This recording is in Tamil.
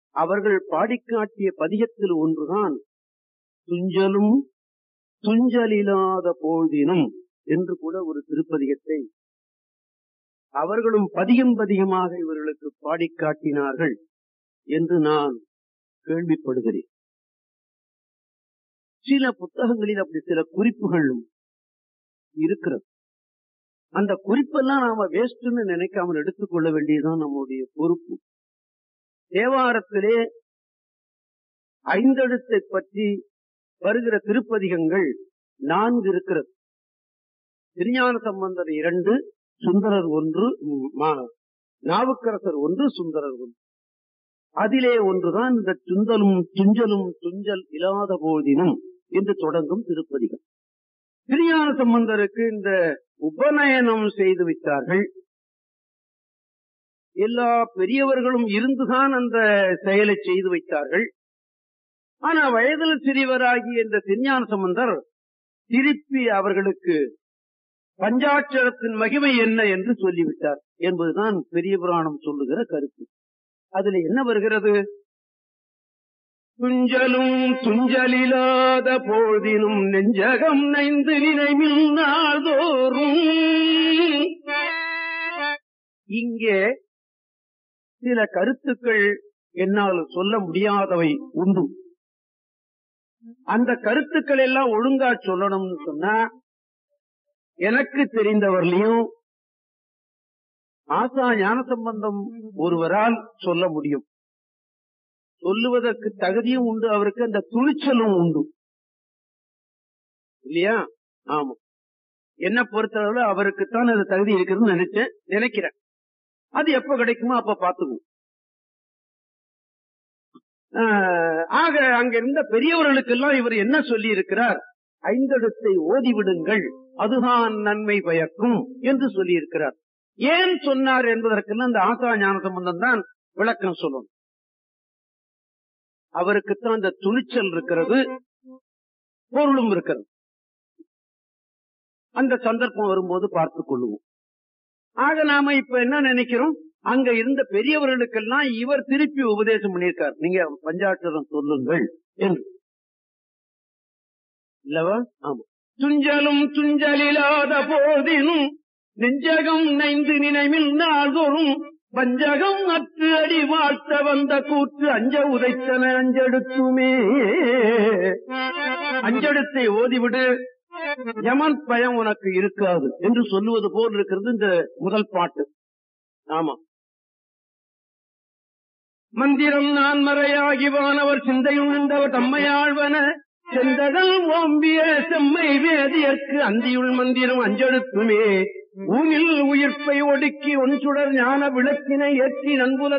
அவர்கள் பாடிக்காட்டிய பதிகத்தில் ஒன்றுதான் துஞ்சலும் துஞ்சலில்லாத போதினும் என்று கூட ஒரு திருப்பதிகத்தை அவர்களும் பதிகம் பதிகமாக இவர்களுக்கு பாடிக்காட்டினார்கள் என்று நான் கேள்விப்படுகிறேன் சில புத்தகங்களில் அப்படி சில குறிப்புகளும் இருக்கிறது அந்த குறிப்பெல்லாம் நாம வேஸ்ட்னு நினைக்காமல் எடுத்துக்கொள்ள வேண்டியதுதான் நம்முடைய பொறுப்பு தேவாரத்திலே ஐந்தெழுத்தை பற்றி வருகிற திருப்பதிகங்கள் நான்கு இருக்கிறது திருஞான சம்பந்தர் இரண்டு சுந்தரர் ஒன்று நாவுக்கரசர் ஒன்று சுந்தரர் ஒன்று அதிலே ஒன்றுதான் இந்த துந்தலும் துஞ்சலும் துஞ்சல் இல்லாத போதினும் என்று தொடங்கும் திருப்பதிகம் திருஞான சம்பந்தருக்கு இந்த உபநயனம் செய்து வைத்தார்கள் எல்லா பெரியவர்களும் இருந்துதான் அந்த செயலை செய்து வைத்தார்கள் ஆனா வயதில் சிறியவராகிய இந்த திருஞான சம்பந்தர் திருப்பி அவர்களுக்கு பஞ்சாட்சரத்தின் மகிமை என்ன என்று சொல்லிவிட்டார் என்பதுதான் பெரிய புராணம் சொல்லுகிற கருத்து அதுல என்ன வருகிறது துஞ்சலும் துஞ்சலில்லாத போதினும் நெஞ்சகம் நைந்து நினைவில் நாள்தோறும் இங்கே சில கருத்துக்கள் என்னால் சொல்ல முடியாதவை உண்டு அந்த கருத்துக்கள் எல்லாம் ஒழுங்கா சொல்லணும்னு சொன்னா எனக்கு தெரிந்தவர்களையும் ஆசா ஞான சம்பந்தம் ஒருவரால் சொல்ல முடியும் சொல்லுவதற்கு தகுதியும் உண்டு அவருக்கு அந்த துணிச்சலும் உண்டு இல்லையா ஆமா என்ன பொறுத்தளவு அவருக்குத்தான் அது தகுதி இருக்குதுன்னு நினைச்சேன் நினைக்கிறேன் அது எப்ப கிடைக்குமோ அப்ப பாத்துக்குவோம் ஆக அங்க இருந்த பெரியவர்களுக்கெல்லாம் இவர் என்ன சொல்லி இருக்கிறார் ஐந்தெழுத்தை ஓதிவிடுங்கள் அதுதான் நன்மை பயக்கும் என்று சொல்லி இருக்கிறார் ஏன் சொன்னார் என்பதற்கெல்லாம் அந்த ஆசா ஞான சம்பந்தம் தான் விளக்கம் சொல்லணும் அவருக்குத்தான் அந்த துணிச்சல் இருக்கிறது பொருளும் இருக்கிறது அந்த சந்தர்ப்பம் வரும்போது பார்த்துக் கொள்ளுவோம் ஆக நாம இப்ப என்ன நினைக்கிறோம் அங்க இருந்த பெரியவர்களுக்கெல்லாம் இவர் திருப்பி உபதேசம் பண்ணியிருக்கார் நீங்க பஞ்சாட்சரம் சொல்லுங்கள் என்று இல்லவா ஆமா துஞ்சலும் துஞ்சலில்லாத போதினும் நெஞ்சகம் நைந்து நினைவில் நாள்தோறும் பஞ்சகம் அற்று அடி வாழ்த்த வந்த கூற்று அஞ்ச உதைத்தன அஞ்செடுத்துமே அஞ்செடுத்தை ஓதிவிடு யமன் பயம் உனக்கு இருக்காது என்று சொல்லுவது போல் இருக்கிறது இந்த முதல் பாட்டு ஆமா மந்திரம் நான் மறையாகி வானவர் சிந்தையும் நின்றவர் தம்மையாழ்வன செந்தகல் ஓம்பிய செம்மை வேதியற்கு அந்தியுள் மந்திரம் அஞ்செடுத்துமே ஊனில் உயிர்ப்பை ஒடுக்கி ஒன்சுடர் ஞான விளக்கினை ஏற்றி நன்புல